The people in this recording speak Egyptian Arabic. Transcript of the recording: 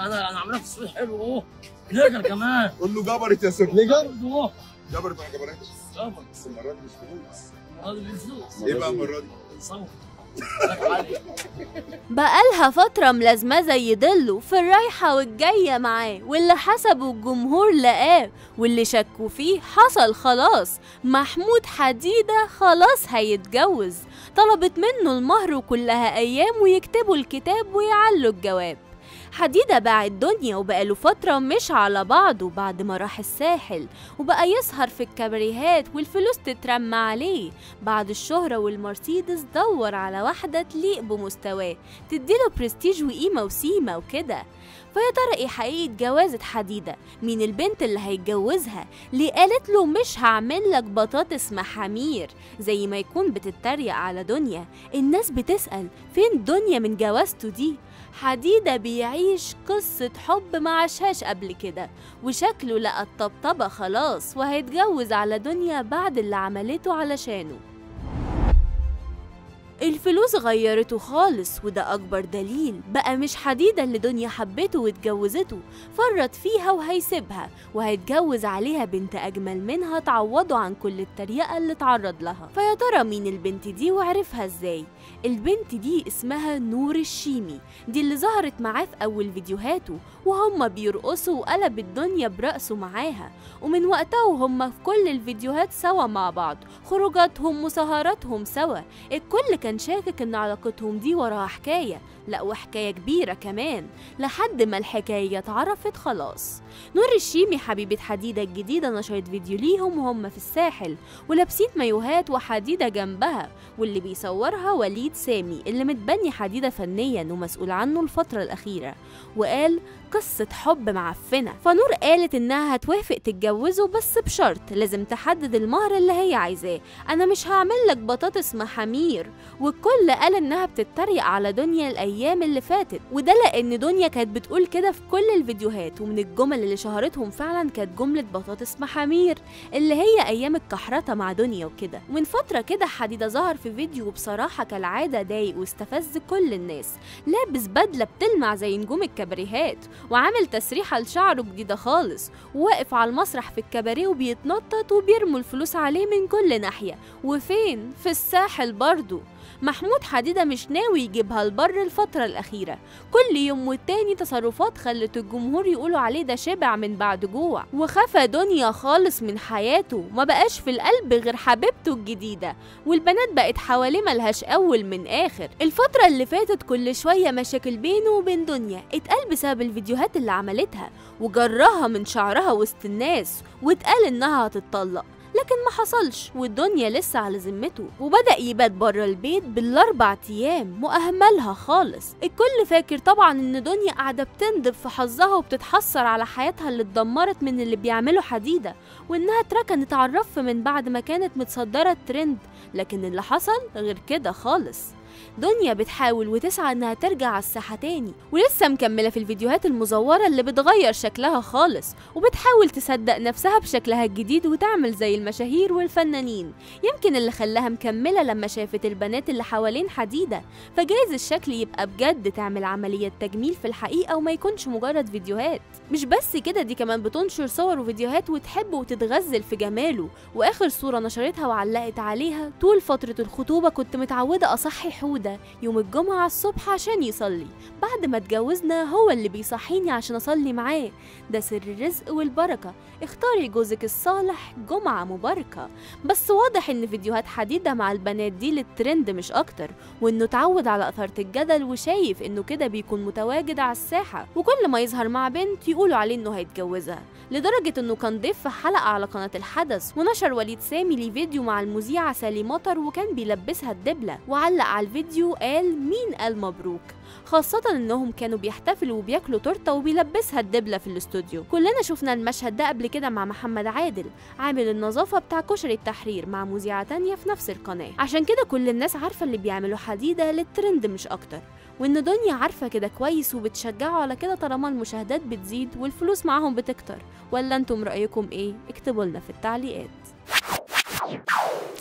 انا انا عاملها في السوق حلو اهو نقدر كمان قول له جبرت يا ست نجم اهو جبرت ولا جبرتش طبعا بس المره دي مش فلوس هذا بالفلوس ايه بقى المره دي؟ صوت علي. بقالها فترة ملازمة زي ضله في الرايحة والجاية معاه واللي حسبه الجمهور لقاه واللي شكوا فيه حصل خلاص محمود حديدة خلاص هيتجوز طلبت منه المهر وكلها أيام ويكتبوا الكتاب ويعلوا الجواب حديدة باع الدنيا وبقاله فترة مش على بعضه بعد ما راح الساحل وبقى يسهر في الكباريهات والفلوس تترمى عليه بعد الشهرة والمرسيدس دور على واحدة تليق بمستواه تديله برستيج وقيمة وسيمة وكده فيا ترى ايه حقيقة جوازة حديدة مين البنت اللي هيتجوزها ليه قالت له مش هعمل لك بطاطس محامير زي ما يكون بتتريق على دنيا الناس بتسأل فين دنيا من جوازته دي حديدة بيعيش قصة حب ما عاشهاش قبل كده وشكله لقى الطبطبة خلاص وهيتجوز على دنيا بعد اللي عملته علشانه الفلوس غيرته خالص وده أكبر دليل بقى مش حديدة اللي دنيا حبته واتجوزته فرط فيها وهيسيبها وهيتجوز عليها بنت أجمل منها تعوضه عن كل التريقة اللي اتعرض لها فيا ترى مين البنت دي وعرفها ازاي البنت دي اسمها نور الشيمي دي اللي ظهرت معاه في أول فيديوهاته وهم بيرقصوا وقلب الدنيا برقصه معاها ومن وقتها وهم في كل الفيديوهات سوا مع بعض خروجاتهم وسهراتهم سوا الكل كان شاكك ان علاقتهم دي وراها حكايه لا وحكايه كبيره كمان لحد ما الحكايه اتعرفت خلاص نور الشيمي حبيبه حديده الجديده نشرت فيديو ليهم وهم في الساحل ولابسين مايوهات وحديده جنبها واللي بيصورها وليد سامي اللي متبني حديده فنيا ومسؤول عنه الفتره الاخيره وقال قصة حب معفنة فنور قالت إنها هتوافق تتجوزه بس بشرط لازم تحدد المهر اللي هي عايزاه أنا مش هعمل لك بطاطس محامير والكل قال إنها بتتريق على دنيا الأيام اللي فاتت وده لأن دنيا كانت بتقول كده في كل الفيديوهات ومن الجمل اللي شهرتهم فعلا كانت جملة بطاطس محامير اللي هي أيام الكحرطة مع دنيا وكده ومن فترة كده حديدة ظهر في فيديو وبصراحة كالعادة ضايق واستفز كل الناس لابس بدلة بتلمع زي نجوم الكباريهات وعامل تسريحة لشعره جديدة خالص وواقف على المسرح في الكباريه وبيتنطط وبيرموا الفلوس عليه من كل ناحية وفين؟ في الساحل برضو محمود حديدة مش ناوي يجيبها البر الفترة الأخيرة كل يوم والتاني تصرفات خلت الجمهور يقولوا عليه ده شبع من بعد جوع وخفى دنيا خالص من حياته ما بقاش في القلب غير حبيبته الجديدة والبنات بقت حواليه ملهاش أول من آخر الفترة اللي فاتت كل شوية مشاكل بينه وبين دنيا اتقال بسبب الفيديوهات اللي عملتها وجرها من شعرها وسط الناس واتقال إنها هتتطلق لكن ما حصلش والدنيا لسه على ذمته وبدأ يبات بره البيت بالأربع أيام وأهملها خالص الكل فاكر طبعا إن دنيا قاعدة بتندب في حظها وبتتحسر على حياتها اللي اتدمرت من اللي بيعمله حديدة وإنها اتركنت على الرف من بعد ما كانت متصدرة الترند لكن اللي حصل غير كده خالص دنيا بتحاول وتسعى انها ترجع على الساحة تاني ولسه مكملة في الفيديوهات المزورة اللي بتغير شكلها خالص وبتحاول تصدق نفسها بشكلها الجديد وتعمل زي المشاهير والفنانين يمكن اللي خلاها مكملة لما شافت البنات اللي حوالين حديدة فجايز الشكل يبقى بجد تعمل عملية تجميل في الحقيقة وما يكونش مجرد فيديوهات مش بس كده دي كمان بتنشر صور وفيديوهات وتحب وتتغزل في جماله واخر صورة نشرتها وعلقت عليها طول فترة الخطوبة كنت متعودة اصحي حودة يوم الجمعة الصبح عشان يصلي بعد ما اتجوزنا هو اللي بيصحيني عشان اصلي معاه ده سر الرزق والبركة اختاري جوزك الصالح جمعة مباركة بس واضح ان فيديوهات حديدة مع البنات دي للترند مش اكتر وانه اتعود على اثارة الجدل وشايف انه كده بيكون متواجد على الساحة وكل ما يظهر مع بنت يقولوا عليه انه هيتجوزها لدرجة انه كان ضيف في حلقة على قناة الحدث ونشر وليد سامي ليه فيديو مع المذيعة سالي مطر وكان بيلبسها الدبلة وعلق على الفيديو قال مين قال مبروك خاصة انهم كانوا بيحتفلوا وبياكلوا تورتة وبيلبسها الدبلة في الاستوديو كلنا شفنا المشهد ده قبل كده مع محمد عادل عامل النظافة بتاع كشري التحرير مع مذيعة تانية في نفس القناة عشان كده كل الناس عارفة اللي بيعملوا حديدة للترند مش اكتر وان دنيا عارفة كده كويس وبتشجعه على كده طالما المشاهدات بتزيد والفلوس معاهم بتكتر ولا انتم رأيكم ايه اكتبوا لنا في التعليقات